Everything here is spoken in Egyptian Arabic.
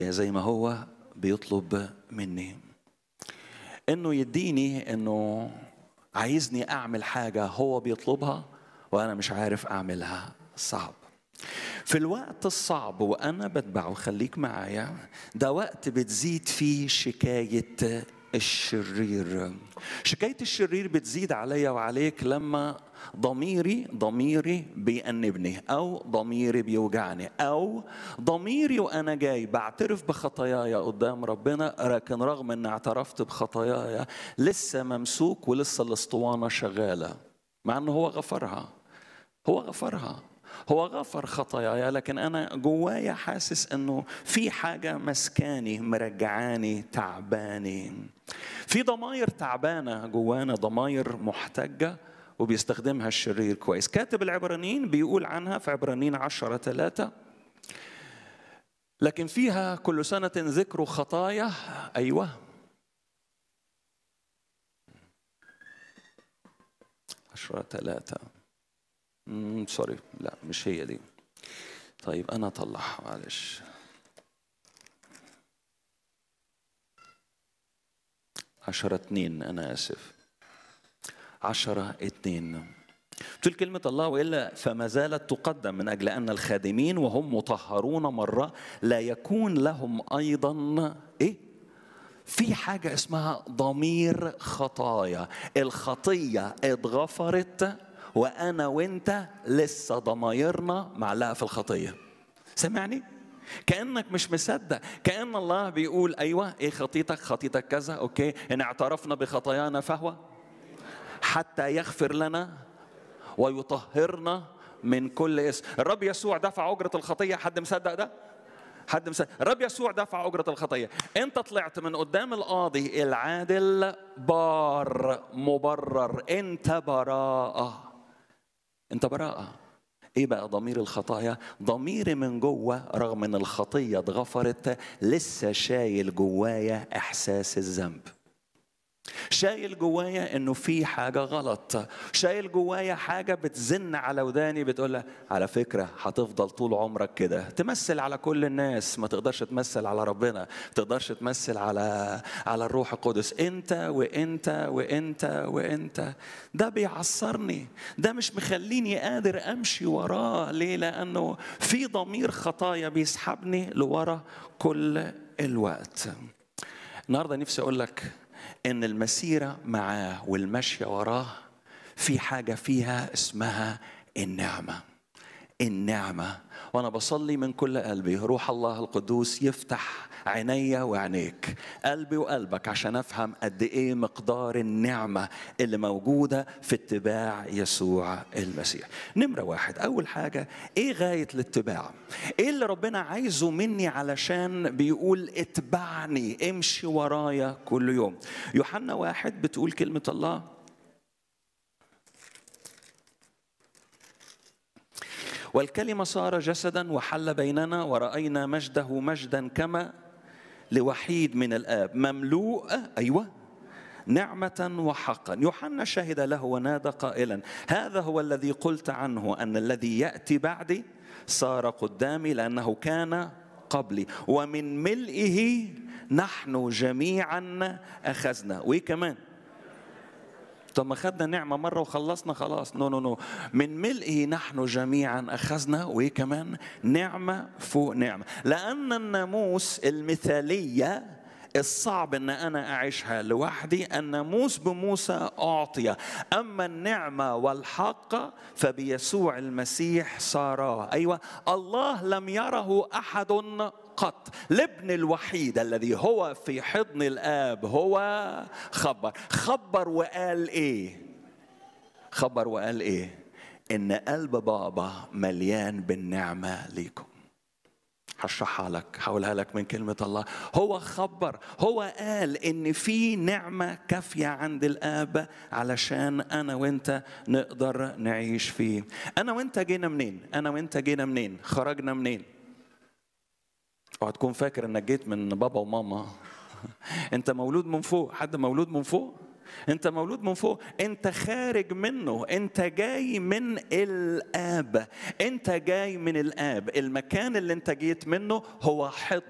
زي ما هو بيطلب مني انه يديني انه عايزني اعمل حاجه هو بيطلبها وانا مش عارف اعملها صعب في الوقت الصعب وانا بتبعه خليك معايا ده وقت بتزيد فيه شكايه الشرير شكايه الشرير بتزيد عليا وعليك لما ضميري ضميري بيأنبني او ضميري بيوجعني او ضميري وانا جاي بعترف بخطاياي قدام ربنا لكن رغم ان اعترفت بخطاياي لسه ممسوك ولسه الاسطوانه شغاله مع انه هو غفرها هو غفرها هو غفر خطاياي لكن انا جوايا حاسس انه في حاجه مسكاني مرجعاني تعباني في ضماير تعبانه جوانا ضماير محتجه وبيستخدمها الشرير كويس كاتب العبرانيين بيقول عنها في عبرانيين عشرة ثلاثة لكن فيها كل سنة ذكر خطايا أيوة عشرة ثلاثة مم، سوري لا مش هي دي طيب انا اطلعها معلش عشرة اتنين انا اسف عشرة اتنين تقول كلمة الله وإلا فما زالت تقدم من أجل أن الخادمين وهم مطهرون مرة لا يكون لهم أيضا إيه؟ في حاجة اسمها ضمير خطايا الخطية اتغفرت وانا وانت لسه ضمايرنا معلقه في الخطيه سمعني كانك مش مصدق كان الله بيقول ايوه ايه خطيتك خطيتك كذا اوكي ان اعترفنا بخطايانا فهو حتى يغفر لنا ويطهرنا من كل اسم الرب يسوع دفع اجره الخطيه حد مصدق ده حد مصدق الرب يسوع دفع اجره الخطيه انت طلعت من قدام القاضي العادل بار مبرر انت براءه انت براءة ايه بقى ضمير الخطايا ضميري من جوه رغم ان الخطية اتغفرت لسه شايل جوايا احساس الذنب شايل جوايا انه في حاجة غلط شايل جوايا حاجة بتزن على وداني بتقول على فكرة هتفضل طول عمرك كده تمثل على كل الناس ما تقدرش تمثل على ربنا ما تقدرش تمثل على على الروح القدس انت وانت وانت وانت ده بيعصرني ده مش مخليني قادر امشي وراه ليه لانه في ضمير خطايا بيسحبني لورا كل الوقت النهارده نفسي اقول لك ان المسيره معاه والمشي وراه في حاجه فيها اسمها النعمه النعمه وانا بصلي من كل قلبي روح الله القدوس يفتح عينيا وعينيك قلبي وقلبك عشان افهم قد ايه مقدار النعمه اللي موجوده في اتباع يسوع المسيح نمره واحد اول حاجه ايه غايه الاتباع ايه اللي ربنا عايزه مني علشان بيقول اتبعني امشي ورايا كل يوم يوحنا واحد بتقول كلمه الله والكلمة صار جسدا وحل بيننا ورأينا مجده مجدا كما لوحيد من الآب مملوء أيوة نعمة وحقا يوحنا شهد له ونادى قائلا هذا هو الذي قلت عنه أن الذي يأتي بعدي صار قدامي لأنه كان قبلي ومن ملئه نحن جميعا أخذنا وإيه كمان طب ما خدنا نعمه مره وخلصنا خلاص نو نو نو من ملئه نحن جميعا اخذنا وايه كمان نعمه فوق نعمه لان الناموس المثاليه الصعب ان انا اعيشها لوحدي الناموس بموسى اعطي اما النعمه والحق فبيسوع المسيح صارا ايوه الله لم يره احد قط الابن الوحيد الذي هو في حضن الاب هو خبر خبر وقال ايه خبر وقال ايه ان قلب بابا مليان بالنعمه ليكم هشرحها لك هقولها لك من كلمة الله هو خبر هو قال إن في نعمة كافية عند الآب علشان أنا وأنت نقدر نعيش فيه أنا وأنت جينا منين أنا وأنت جينا منين خرجنا منين اوعى تكون فاكر انك جيت من بابا وماما انت مولود من فوق حد مولود من فوق انت مولود من فوق انت خارج منه انت جاي من الاب انت جاي من الاب المكان اللي انت جيت منه هو حضن